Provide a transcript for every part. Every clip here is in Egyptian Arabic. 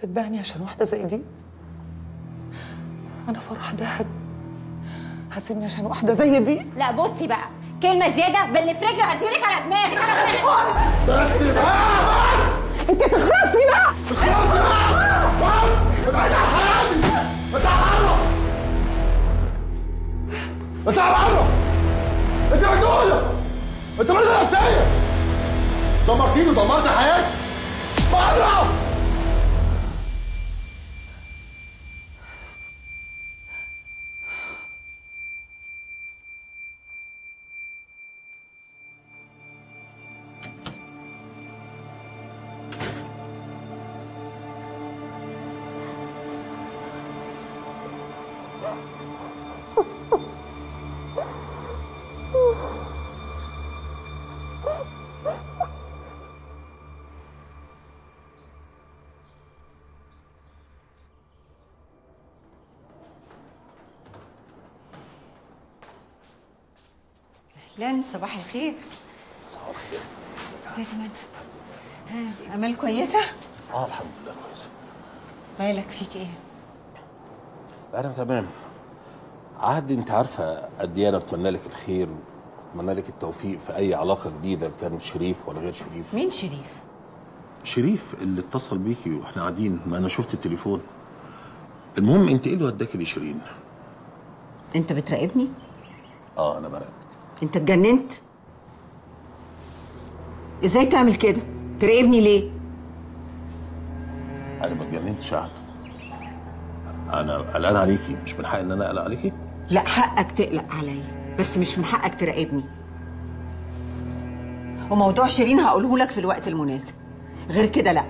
بتبيعني عشان واحدة زي دي أنا فرح دهب هتسيبني عشان واحدة زي دي لا بصي بقى كلمة زيادة باللي في رجلي هديلك على دماغي بس بقى أنت تخرسي بقى خلاص بقى بس ابعد عن حياتي اطلع بره اطلع بره انت مجنونه انت مريضه نفسيه دمرتيني ودمرت حياتي بره لن صباح الخير صباح الخير ازيك يا منى ها امال كويسه اه الحمد لله كويس مالك فيك ايه انا تمام عهد انت عارفه قد ايه انا اتمنى لك الخير واتمنى لك التوفيق في اي علاقه جديده كان شريف ولا غير شريف مين شريف شريف اللي اتصل بيكي واحنا قاعدين ما انا شفت التليفون المهم انت ايه اللي وداكي لشيرين انت بتراقبني اه انا براقب انت اتجننت ازاي تعمل كده تراقبني ليه انا ما اتجننتش عهد انا قلقان عليكي مش من حقي ان انا اقلق عليكي لا حقك تقلق عليا بس مش من حقك تراقبني وموضوع شيرين هقوله لك في الوقت المناسب غير كده لا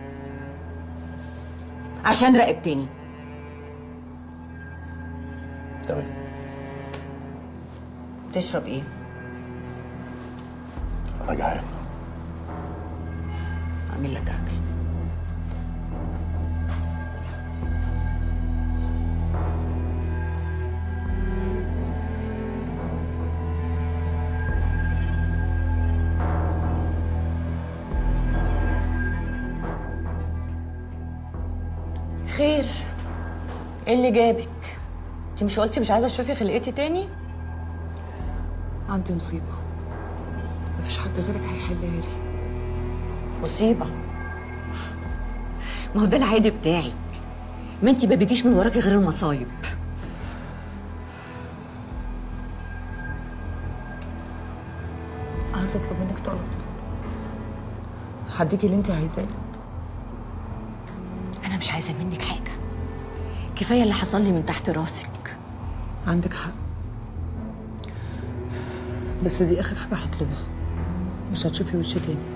عشان راقبتني تمام تشرب ايه انا جعان اعمل لك اكل خير ايه اللي جابك انت مش قلتي مش عايزه تشوفي خلقتي تاني عندي مصيبة مفيش حد غيرك هيحلها لي مصيبه ما هو ده العادي بتاعك ما انت ما بيجيش من وراكي غير المصايب عايزة أطلب منك طلب هديكي اللي أنت عايزاه انا مش عايزه منك حاجه كفايه اللي حصل لي من تحت راسك عندك حق بس دي آخر حاجة هطلبها مش هتشوفي وشي تاني